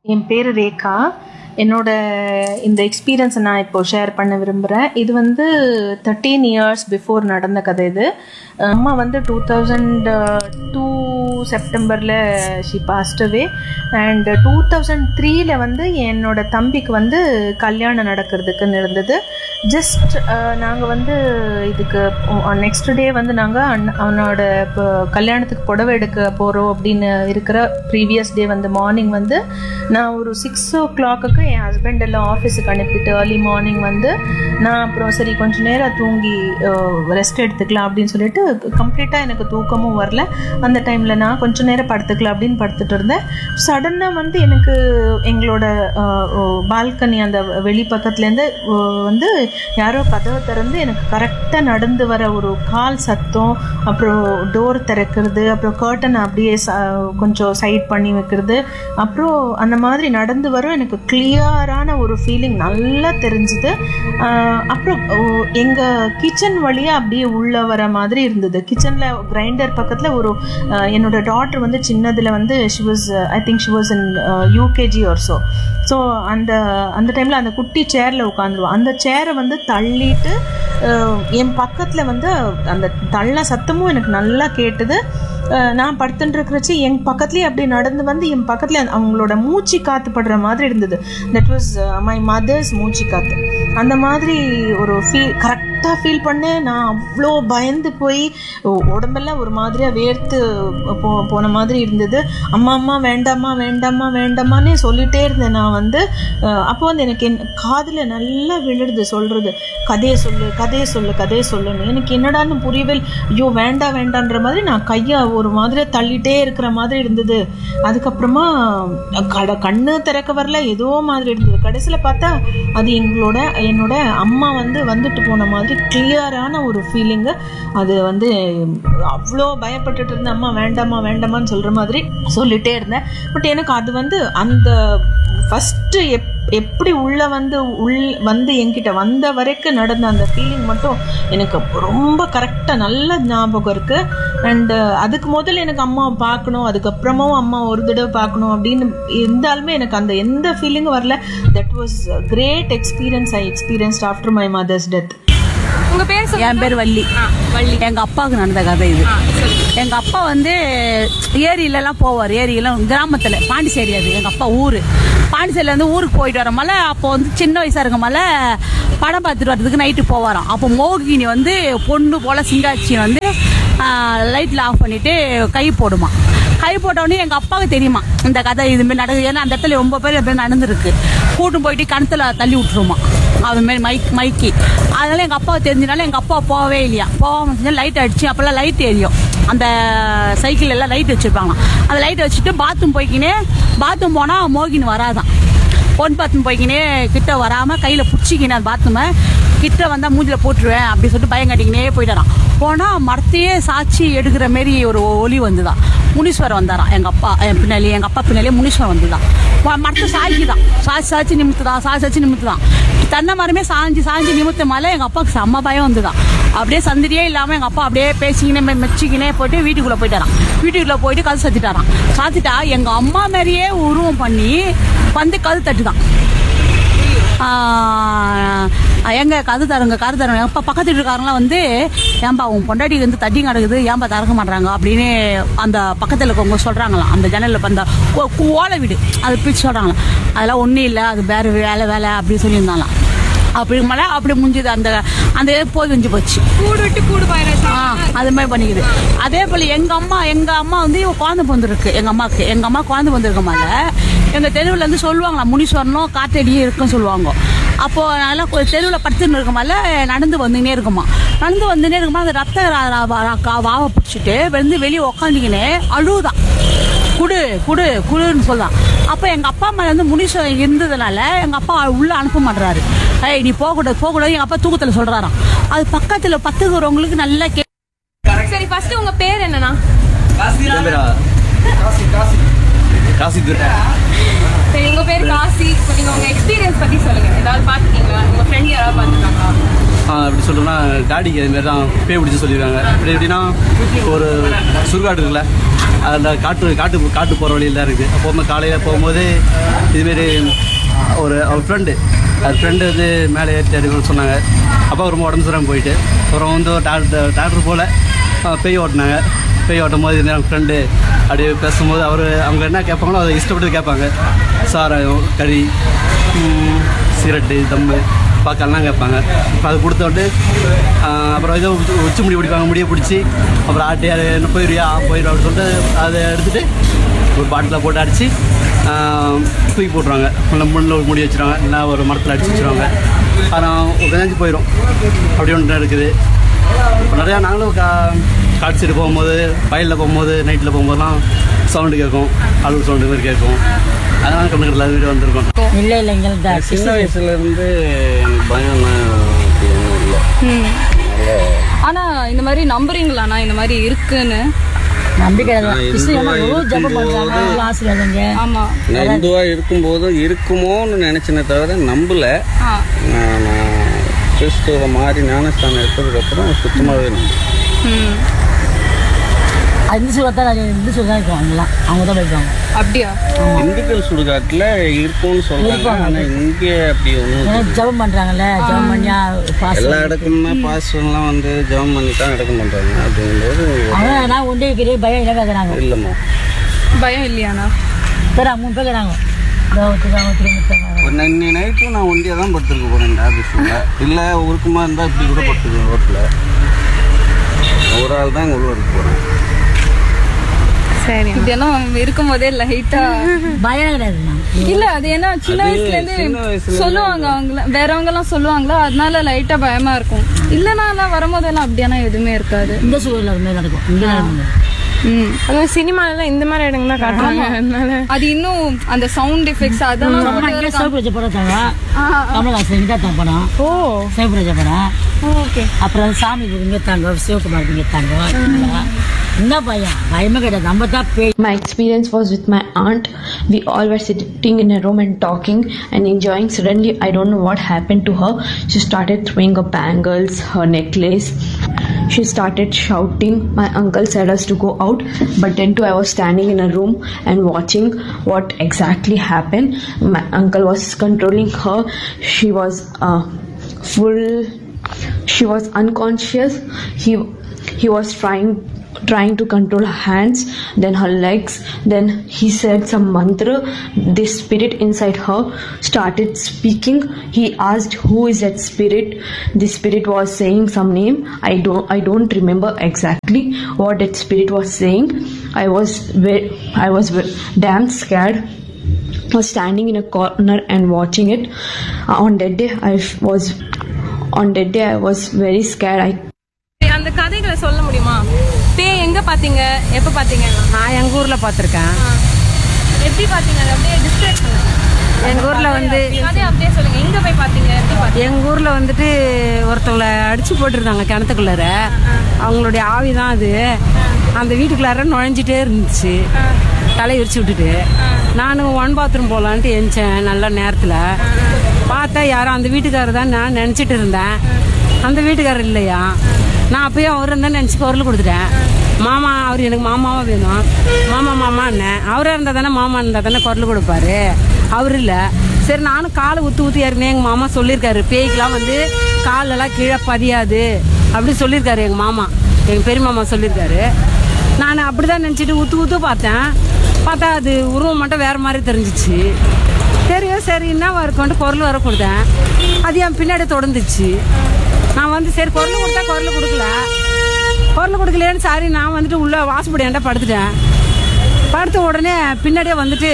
என் பேர் ரேகா என்னோட இந்த எக்ஸ்பீரியன்ஸை நான் இப்போ ஷேர் பண்ண விரும்புகிறேன் இது வந்து தேர்ட்டீன் இயர்ஸ் பிஃபோர் நடந்த கதை இது அம்மா வந்து டூ தௌசண்ட் டூ செப்டம்பரில் she passed away and two thousand த்ரீல வந்து என்னோட தம்பிக்கு வந்து கல்யாணம் நடக்கிறதுக்குன்னு இருந்தது ஜஸ்ட் நாங்கள் வந்து இதுக்கு நெக்ஸ்ட் டே வந்து நாங்கள் அண்ண அவனோட இப்போ கல்யாணத்துக்கு புடவை எடுக்க போகிறோம் அப்படின்னு இருக்கிற ப்ரீவியஸ் டே வந்து மார்னிங் வந்து நான் ஒரு சிக்ஸ் ஓ கிளாக்குக்கு என் ஹஸ்பண்ட் எல்லாம் ஆஃபீஸுக்கு அனுப்பிட்டு ஏர்லி மார்னிங் வந்து நான் அப்புறம் சரி கொஞ்ச நேரம் தூங்கி ரெஸ்ட் எடுத்துக்கலாம் அப்படின்னு சொல்லிட்டு கம்ப்ளீட்டாக எனக்கு தூக்கமும் வரல அந்த டைமில் நான் கொஞ்ச நேரம் படுத்துக்கலாம் அப்படின்னு படுத்துட்டு இருந்தேன் சடனாக வந்து எனக்கு எங்களோட பால்கனி அந்த வெளி பக்கத்துலேருந்து வந்து யாரோ கதவை திறந்து எனக்கு கரெக்டாக நடந்து வர ஒரு கால் சத்தம் அப்புறம் டோர் திறக்கிறது அப்புறம் கர்டன் அப்படியே ச- கொஞ்சம் சைட் பண்ணி வைக்கிறது அப்புறம் அந்த மாதிரி நடந்து வரும் எனக்கு கிளியரான ஒரு ஃபீலிங் நல்லா தெரிஞ்சுது ஆஹ் அப்புறம் எங்கள் கிச்சன் வழியாக அப்படியே உள்ள வர மாதிரி இருந்தது கிச்சனில் கிரைண்டர் பக்கத்தில் ஒரு ஆஹ் என்னோட டாட்டர் வந்து சின்னதில் வந்து she was I think she was in UKG or so so அந்த அந்த டைமில் அந்த குட்டி சேரில் உட்காந்துருவோம் அந்த சேரை வந்து தள்ளிட்டு அஹ், என் பக்கத்தில் வந்து அந்த தள்ள சத்தமும் எனக்கு நல்லா கேட்டுது அஹ், நான் படுத்துட்டு இருக்கிறச்சு என் பக்கத்துலேயே அப்படி நடந்து வந்து என் பக்கத்தில் அவங்களோட மூச்சு காத்து படுற மாதிரி இருந்தது தட் வாஸ் மை மதர்ஸ் மூச்சு காத்து அந்த மாதிரி ஒரு ஃபீல் கரெக்டாக ஃபீல் பண்ணேன் நான் அவ்வளோ பயந்து போய் உ- உடம்பெல்லாம் ஒரு மாதிரியாக வேர்த்து போ போன மாதிரி இருந்தது அம்மா அம்மா வேண்டாம்மா வேண்டாம்மா வேண்டாமான்னு சொல்லிட்டே இருந்தேன் நான் வந்து அஹ், அப்போ வந்து எனக்கு என் காதில் நல்லா விழுடுது சொல்கிறது கதையை சொல்லு கதையை சொல்லு கதையை சொல்லுன்னு எனக்கு என்னடான்னு புரியவே இல்ல. ஐயோ வேண்டாம் வேண்டான்ற மாதிரி நான் கையை ஒரு மாதிரி தள்ளிட்டே இருக்கிற மாதிரி இருந்தது அதுக்கப்புறமா கட கண்ணு திறக்க வரல ஏதோ மாதிரி இருந்தது கடைசியில் பார்த்தா அது எங்களோட என்னோட அம்மா வந்து வந்துட்டு போன மாதிரி கிளியரான ஒரு ஃபீலிங்கு அது வந்து அவ்வளோ பயப்பட்டுட்டு இருந்தேன் அம்மா வேண்டாம்மா வேண்டாமான்னு சொல்கிற மாதிரி சொல்லிட்டே இருந்தேன் பட் எனக்கு அது வந்து அந்த ஃபஸ்ட்டு எப் எப்படி உள்ள வந்து உள் வந்து என்கிட்ட வந்த வரைக்கும் நடந்த அந்த ஃபீலிங் மட்டும் எனக்கு ரொம்ப கரெக்டாக நல்ல ஞாபகம் இருக்கு அண்டு அதுக்கு முதல்ல எனக்கு அம்மாவை பார்க்கணும் அதுக்கப்புறமும் அம்மா ஒரு தடவை பார்க்கணும் அப்படின்னு இருந்தாலுமே எனக்கு அந்த எந்த ஃபீலிங்கும் வரல that was great experience I experienced after my mother's death உங்க பேர் சொல்லுங்க. என் பேர் வள்ளி ஆ, வள்ளி எங்க அப்பாவுக்கு நடந்த கதை இது ஆ, சொல்லுங்க. எங்க அப்பா வந்து ஏரியிலலாம் போவார் ஏரியெல்லாம் கிராமத்துல பாண்டிச்சேரி அது எங்க அப்பா ஊரு பாண்டிச்சேரியில இருந்து ஊருக்கு போயிட்டு வரமால அப்போ வந்து சின்ன வயசா இருக்கமால படம் பார்த்துட்டு வர்றதுக்கு நைட்டு போவாராம் அப்போ மோகினி வந்து பொண்ணு போல சிங்காச்சி வந்து லைட்ல ஆஃப் பண்ணிட்டு கை போடுமா கை போட்டவொடனே எங்க அப்பாவுக்கு தெரியுமா இந்த கதை இதுமாரி நடக்குது ஏன்னா அந்த இடத்துல ரொம்ப பேர் எப்படி நடந்திருக்கு கூட்டும் போயிட்டு கணத்துல தள்ளி விட்டுருமா அது மாதிரி மைக் மைக்கி அதனால எங்க அப்பா தெரிஞ்சனால எங்க அப்பா போகவே இல்லையா போகாம லைட் அடிச்சு அப்பெல்லாம் லைட் எரியும் அந்த சைக்கிள் எல்லாம் லைட் வச்சிருப்பாங்க அந்த லைட் வச்சுட்டு பாத்ரூம் போய்க்கினே பாத்ரூம் போனா மோகின் வராதான் பொன் பாத்ரூம் போய்க்கினே கிட்ட வராம கையில புடிச்சிக்கினே அந்த பாத்ரூமை கிட்ட வந்தா மூஞ்சில போட்டுருவேன் அப்படி சொல்லிட்டு பயம் கட்டிக்கினே போயிட்டாராம் போனா மரத்தையே சாட்சி எடுக்கிற மாரி ஒரு ஒலி வந்துதான் முனீஸ்வரர் வந்தாராம் எங்க அப்பா என் பின்னாடி எங்க அப்பா பின்னாடியே முனீஸ்வரர் வந்துதான் வ- மரத்தை சாய்க்குதான் சாச்சி சாச்சி நிமித்துதான் சாச்சி சாச்சி நிமித்துதான் தன்னை மரமே சாஞ்சி சாஞ்சி நிமித்த மேல எங்க அப்பாவுக்கு செம்ம பயம் வந்துதான் அப்படியே சந்திரியே இல்லாம எங்க அப்பா அப்படியே பேசிக்கினே மெ- மெச்சிக்கினே போயிட்டு வீட்டுக்குள்ள போயிட்டாராம் வீட்டுக்குள்ள போயிட்டு கது சாத்திட்டாராம் சாத்திட்டா எங்க அம்மா மாதிரியே உருவம் பண்ணி வந்து கது தட்டுதான் ஆஹ் எங்க கது தருங்க கது தருங்க அப்ப பக்கத்து வீட்டுக்காரங்களாம் வந்து ஏன்பா உன் பொண்டாட்டி வந்து தட்டி கிடக்குது ஏன்பா திறக்க மாட்டாங்க அப்படின்னு அந்த பக்கத்தில் இருக்கவங்க சொல்றாங்களாம் அந்த ஜன்னல்ல அந்த ஓ- ஓலை வீடு அது பிரிச்சு சொல்றாங்களாம் அதெல்லாம் ஒன்றும் இல்லை அது வேற வேலை வேலை அப்படின்னு சொல்லியிருந்தாங்களாம் அப்படி மேலே அப்படி முடிஞ்சது அந்த அந்த இது போய் வெஞ்சு போச்சு கூடு விட்டு கூடு பாயிரம் ஆ அது மாதிரி பண்ணிக்குது அதே போல எங்க அம்மா எங்க அம்மா வந்து இவ குழந்தை பிறந்திருக்கு எங்க அம்மாக்கு எங்க அம்மா குழந்தை பிறந்திருக்கமால எங்க தெருவுல இருந்து சொல்லுவாங்களா முனீஸ்வரனும் காத்தடியும் இருக்குன்னு சொல்லுவாங்க அப்போ நல்லா தெருவில் படுத்துன்னு இருக்கமால நடந்து வந்துக்கினே இருக்குமா நடந்து வந்துனே இருக்குமா அந்த ரத்த ரா- ரா- வா- கா- வாவை பிடிச்சிட்டு வந்து வெளியே உக்காந்துக்கினே அழுவுதான் குடு குடு குடுன்னு சொல்லலாம் அப்போ எங்க அப்பா மேல வந்து முனீஸ்வரன் இருந்ததுனால எங்க அப்பா உள்ள அனுப்ப மாட்டாரு ஏய் நீ போகக்கூடாது போகக்கூடாது எங்க அப்பா தூக்கத்துல சொல்றாராம் அது பக்கத்துல பத்துக்கிறவங்களுக்கு நல்லா கே சரி ஃபர்ஸ்ட் உங்க பேர் என்னன்னா என் பேரா காசி துரை சரி உங்க பேர் காசி இப்போ நீங்க உங்க எக்ஸ்பீரியன்ஸ் பத்தி சொல்லுங்க ஏதாவது பாத்துக்கீங்களா உங்க ஃப்ரெண்ட் யாராவது பாத்துருக்காங்களா ஆ எப்படி சொல்றோம்னா டாடிக்கு அது மாதிரி தான் பேய் பிடிச்சி சொல்லியிருக்காங்க இப்படி எப்படின்னா ஒரு சுடுகாடு இருக்குல்ல அந்த காட்டு காட்டு காட்டு போகிற வழியில் தான் இருக்குது அப்போ காலையில் போகும்போது இதுமாரி ஒரு அவர் ஃப்ரெண்டு அது ஃப்ரெண்டு வந்து மேலே ஏற்றி எடுக்கணும்னு சொன்னாங்க அப்போ ரொம்ப உடம்பு சரியாம போயிட்டு அப்புறம் வந்து டாக்டர் டாக்டர் போல் பேய் ஓட்டினாங்க பேய் ஓட்டும் போது என் ஃப்ரெண்டு அப்படியே பேசும்போது அவர் அவங்க என்ன கேட்பாங்களோ அதை இஷ்டப்பட்டு கேட்பாங்க சாராயம் கறி ம், சிகரெட்டு தம்மு பாக்கெல்லாம் கேட்பாங்க அது கொடுத்த உடனே ஆஹ், அப்புறம் ஏதோ உச்சி- உச்சி முடி பிடிப்பாங்க முடியை பிடிச்சி அப்புறம் ஆட்டி அது என்ன போயிடுவியா ஆ போயிடும் அப்படின்னு சொல்லிட்டு அதை எடுத்துகிட்டு ஒரு பாட்டில் போட்டு அடித்து தூக்கி போட்டுருவாங்க இல்லை முன்னில் ஒரு முடி வச்சுருவாங்க இல்லை ஒரு மரத்தில் அடிச்சு வச்சுருவாங்க ஆனால் ஒரு கஞ்சி போயிடும் அப்படி ஒன்று இருக்குது இப்போ நிறையா நாங்களும் கா காட்டு சைடு போகும்போது வயலில் போகும்போது நைட்டில் போகும்போதெல்லாம் சவுண்டு கேட்கும் அழுகு சவுண்டு மாதிரி கேட்கும் அதனால் கண்ணுக்கிட்ட வீடு வந்திருக்கோம் இல்லை இல்லை எங்களுக்கு சின்ன வயசுல இருந்து எனக்கு பயம்னா அப்படி ஒன்றும் இல்லை ம். ஆனா இந்த மாதிரி நம்புறீங்களாண்ணா இந்த மாதிரி இருக்குன்னு நம்பிக்கை நான் இந்துவா இருக்கும்போது ஆசீர்வாதங்க ஆமா நான் இந்துவா இருக்கும்போது இருக்குமோன்னு நினைச்சனே தவிர நம்பல ஆ நான் நான் கிறிஸ்துவ மாறி ஞானஸ்தானம் எடுத்ததுக்கப்புறம் சுத்தமாகவே நம்புறேன் ம் இந்து சுகத்தான் இந்து சுகம் இருக்கும் அவங்களாம் அவங்க தான் போய்ப்பாங்க அப்படியா இந்துக்கள் சுடுகாட்டில் இருக்கும்னு சொல்றாங்க ஆனால் இங்கே அப்படி ஒன்றும் ஏன்னா ஜபம் பண்ணுறாங்கல்ல ஜபம் பண்ணியா பாஸ் எல்லா இடக்குமே பாஸ்டர்லாம் வந்து ஜெபம் பண்ணி தான் அடக்கம் பண்ணுறாங்க அப்படிங்கும்போது அவங்க நான் ஒன்றே இருக்கிறே பயம் இல்லை கேட்குறாங்க இல்லைம்மா பயம் இல்லையாண்ணா சரி மூணு பேர் கேட்குறாங்க திரும்ப ஒரு நன்னி நைட்டும் நான் ஒண்டியாக தான் படுத்துருக்க போகிறேன் இந்த ஆஃபீஸில் இல்லை உருக்கமாக இருந்தால் இப்படி கூட படுத்துருக்கேன் ரோட்டில் ஒரு ஆள் தான் இங்கே உள்ள இருக்க போகிறேன் சரி இதெல்லாம் இருக்கும் போதே லைட்டா பயம் கிடையாது இல்ல அது என்ன சின்ன வயசுல இருந்து சின்ன வயசுல சொல்லுவாங்க அவங்க வேறவங்க எல்லாம் சொல்லுவாங்களா அதனால லைட்டா பயமா இருக்கும் இல்லனா எல்லாம் வரும்போதெல்லாம் அப்படியெல்லாம் எதுவுமே இருக்காது இந்த சூழலில் அது மாதிரி நடக்கும் இங்கே நடக்கும் ம் அது சினிமாலாம் இந்த மாதிரி இடங்கள்லாம் காட்டுறாங்க அதனால அது இன்னும் அந்த சவுண்ட் எஃபெக்ட்ஸ் அதெல்லாம் இங்கே சிவப்பு ராஜா படம் வச்சாங்க கமலஹாசன் இங்கே தான் படம் ஓ சிவப்பு ராஜா படம் ஓகே அப்புறம் சாமி இங்கே தாங்க சிவகுமார் இங்கே தாங்க என்ன பயம் பயமே கிடையாது நம்ம தான் பேய் My experience was with my aunt. We all were sitting in a room and talking and enjoying. Suddenly, I don't know what happened to her. She started throwing her bangles, her necklace. She started shouting. My uncle said us to go out, but then too I was standing in a room and watching what exactly happened. My uncle was controlling her. She was uh, full. She was unconscious. He he was trying trying to control her hands then her legs then he said some mantra this spirit inside her started speaking he asked who is that spirit the spirit was saying some name i don't i don't remember exactly what that spirit was saying i was ve- i was ve- damn scared was standing in a corner and watching it on that day i was on that day i was very scared i அந்த கதைகளை சொல்ல முடியுமா பேய் எங்க பாத்தீங்க எப்ப பாத்தீங்க நான் எங்கள் ஊரில் பார்த்துருக்கேன் எப்படி பாத்தீங்க அதை அப்படியே டிஸ்கிரைப் பண்ணுங்க எங்கள் ஊரில் வந்து கதை அப்படியே சொல்லுங்க எங்க போய் பாத்தீங்க எப்படி பாத்தீங்க எங்கள் ஊரில் வந்துட்டு ஒருத்தவங்கள அடிச்சு போட்டிருந்தாங்க கிணத்துக்குள்ளார அவங்களுடைய ஆவி தான் அது அந்த வீட்டுக்குள்ளார நுழைஞ்சிட்டே இருந்துச்சு தலை விரிச்சு விட்டுட்டு நானும் ஒன் பாத்ரூம் போகலான்ட்டு எந்திச்சேன் நல்ல நேரத்தில் பார்த்தா யாரும் அந்த வீட்டுக்காரர் தான் நான் நினச்சிட்டு இருந்தேன் அந்த வீட்டுக்காரர் இல்லையா நான் அப்பயே அவர் இருந்தால் நினச்சி குரல் கொடுத்துட்டேன் மாமா அவர் எனக்கு மாமாவா வேணும் மாமா மாமா அண்ணன் அவராக இருந்தால் தானே மாமா இருந்தால் தானே குரல் கொடுப்பாரு அவர் இல்லை சரி நானும் காலை ஊற்றி ஊற்றி ஏற்கனவே எங்கள் மாமா சொல்லியிருக்காரு பேய்க்கெலாம் வந்து காலெல்லாம் கீழே பதியாது அப்படி சொல்லியிருக்காரு எங்கள் மாமா எங்கள் பெரிய மாமா சொல்லியிருக்காரு நான் அப்படி தான் நினச்சிட்டு ஊற்று ஊற்று பார்த்தேன் பார்த்தா அது உருவம் மட்டும் வேறு மாதிரி தெரிஞ்சிச்சு சரியோ சரி என்னவா இருக்கும்ட்டு குரல் வர கொடுத்தேன் அது என் பின்னாடி தொடர்ந்துச்சு நான் வந்து சரி குரல் கொடுத்தா குரல் கொடுக்கல குரல் கொடுக்கலையேன்னு சாரி நான் வந்துட்டு உள்ள வாசப்படி ஏன்டா படுத்துட்டேன் படுத்த உடனே பின்னாடியே வந்துட்டு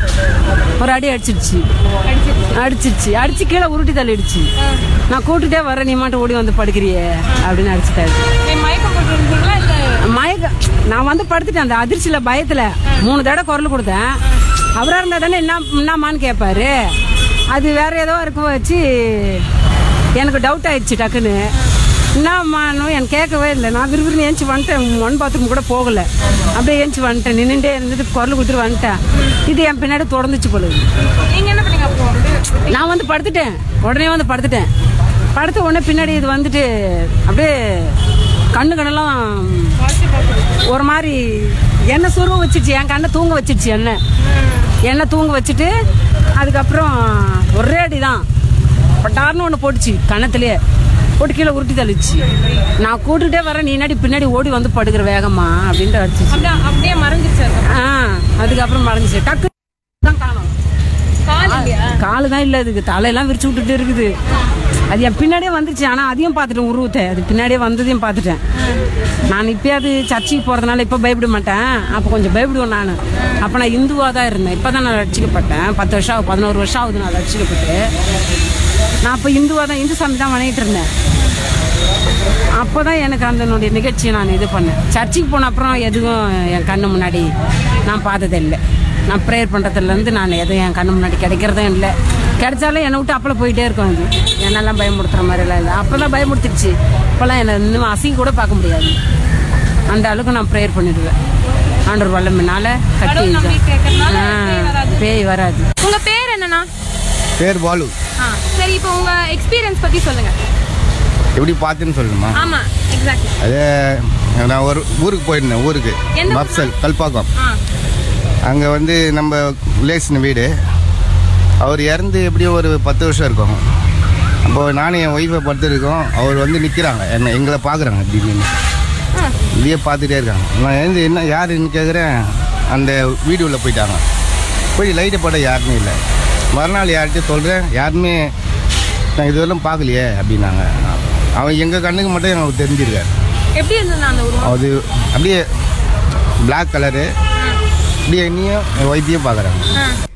ஒரு அடி அடிச்சிடுச்சு அடிச்சிருச்சு அடிச்சு கீழே உருட்டி தள்ளிடுச்சு நான் கூட்டுட்டே வரேன் நீ மட்டும் ஓடி வந்து படுக்கிறியே அப்படின்னு அடிச்சுட்டாரு நீங்க மயக்கம் போட்டு இருந்தீங்களா இல்ல மயக்க நான் வந்து படுத்துட்டேன் அந்த அதிர்ச்சியில பயத்துல மூணு தடவை குரல் கொடுத்தேன் அவரா இருந்தா தானே என்ன என்னம்மான்னு கேட்பாரு அது வேற ஏதோ இருக்க வச்சு எனக்கு டவுட் ஆயிடுச்சு டக்குன்னு என்னம்மான்னு எனக்கு கேட்கவே இல்லை நான் விறுவிறுன்னு ஏஞ்சி வந்துட்டேன் ஒன் பாத்ரூம் கூட போகல அப்படியே ஏஞ்சி வந்துட்டேன் நின்றுட்டே இருந்துட்டு குரல் கொடுத்துட்டு வந்துட்டேன் இது என் பின்னாடி தொடர்ந்துச்சு பொழுது நீங்க என்ன பண்ணீங்க அப்போ நான் வந்து படுத்துட்டேன் உடனே வந்து படுத்துட்டேன் படுத்த உடனே பின்னாடி இது வந்துட்டு அப்படியே கண்ணு கண்ணெல்லாம் ஒரு மாதிரி என்ன சுருவ வச்சிருச்சு என் கண்ணை தூங்க வச்சிருச்சு என்ன என்ன தூங்க வச்சுட்டு அதுக்கப்புறம் ஒரே அடி தான் பட்டார்னு ஒன்று போட்டுச்சு கன்னத்திலே போட்டு கீழே உருட்டி தள்ளிச்சு நான் கூட்டுட்டே வரேன் நீ என்னடி பின்னாடி ஓடி வந்து படுக்கிற வேகமா அப்படின்ட்டு அடிச்சிச்சு அப்படியே அப்படியே மறைஞ்சிருச்சு அதுக்கப்புறம். ஆ அதுக்கப்புறம் மறைஞ்சிச்சு டக்கு தான் காணும் கால் இல்லையா காலு தான் இல்லை அதுக்கு தலையெல்லாம் விரிச்சு விட்டுட்டு இருக்குது அது என் பின்னாடியே வந்துருச்சு ஆனால் அதையும் பார்த்துட்டேன் உருவத்தை அது பின்னாடியே வந்ததையும் பார்த்துட்டேன் நான் இப்போயாவது சர்ச்சுக்கு போகிறதுனால இப்போ பயப்பட மாட்டேன் அப்போ கொஞ்சம் பயப்படுவேன் நான் அப்போ நான் இந்துவாக தான் இருந்தேன் இப்போ தான் நான் ரட்சிக்கப்பட்டேன் பத்து வருஷம் ஆகுது, பதினோரு வருஷம் ஆகுது நான் ரட்சிக்கப்பட்டு நான் அப்போ இந்துவாக தான் இந்து சாமி தான் வணங்கிட்டு இருந்தேன் அப்போ தான் எனக்கு அந்த நிகழ்ச்சியை நான் இது பண்ணேன் சர்ச்சுக்கு போன அப்புறம் எதுவும் என் கண்ணு முன்னாடி நான் பார்த்ததே இல்லை நான் ப்ரேயர் பண்ணுறதுலேருந்து நான் எதுவும் என் கண்ணு முன்னாடி கிடைக்கிறதும் இல்லை கிடைச்சாலும் என்னை விட்டு அப்பளம் போயிட்டே இருக்கும் அது என்னெல்லாம் பயமுறுத்துற மாதிரிலாம் இல்லை அப்போ தான் பயமுறுத்திடுச்சு இப்போல்லாம் என்னை இன்னும் அசிங்க கூட பார்க்க முடியாது அந்த அளவுக்கு நான் ப்ரேயர் பண்ணிடுவேன் ஆண்டவர் வல்லமினால கட்டி கடவுள் நம்பிக்கை இருக்கிறதுனால பேய் ஆ, வராது. பேய் வராது உங்க பேர் என்னண்ணா பேர் பாலு ஆ சரி இப்போ உங்க எக்ஸ்பீரியன்ஸ் பத்தி சொல்லுங்க எப்படி பார்த்துன்னு சொல்லணுமா ஆமா எக்ஸாக்ட்லி அதே நான் ஒரு ஊருக்கு போயிருந்தேன் ஊருக்கு எந்த ஊர்னா? மப்சல் கல்பாக்கம் ஆ அங்கே வந்து நம்ம ரிலேஷன் வீடு அவர் இறந்து எப்படியும் ஒரு பத்து வருஷம் இருக்கும் அப்போது நானும் என் ஒய்ஃபை படுத்துருக்கோம் அவர் வந்து நிற்கிறாங்க என்ன எங்களை பார்க்குறாங்க திடீர்னு இப்படியே பார்த்துட்டே இருக்காங்க நான் எழுந்து என்ன யாருன்னு கேட்குறேன் அந்த வீடியோவில் போயிட்டாங்க போய் லைட்டை போட யாருமே இல்லை மறுநாள் யார்கிட்டயும் சொல்கிறேன் யாருமே நான் இதுவரையும் பார்க்கலையே அப்படின்னாங்க அவன் எங்கள் கண்ணுக்கு மட்டும் எனக்கு தெரிஞ்சிருக்காரு எப்படி இருந்தது அந்த உருவம் அது அப்படியே Black கலரு அப்படியே என்னையும் என் ஒய்ஃபையும் பார்க்குறாங்க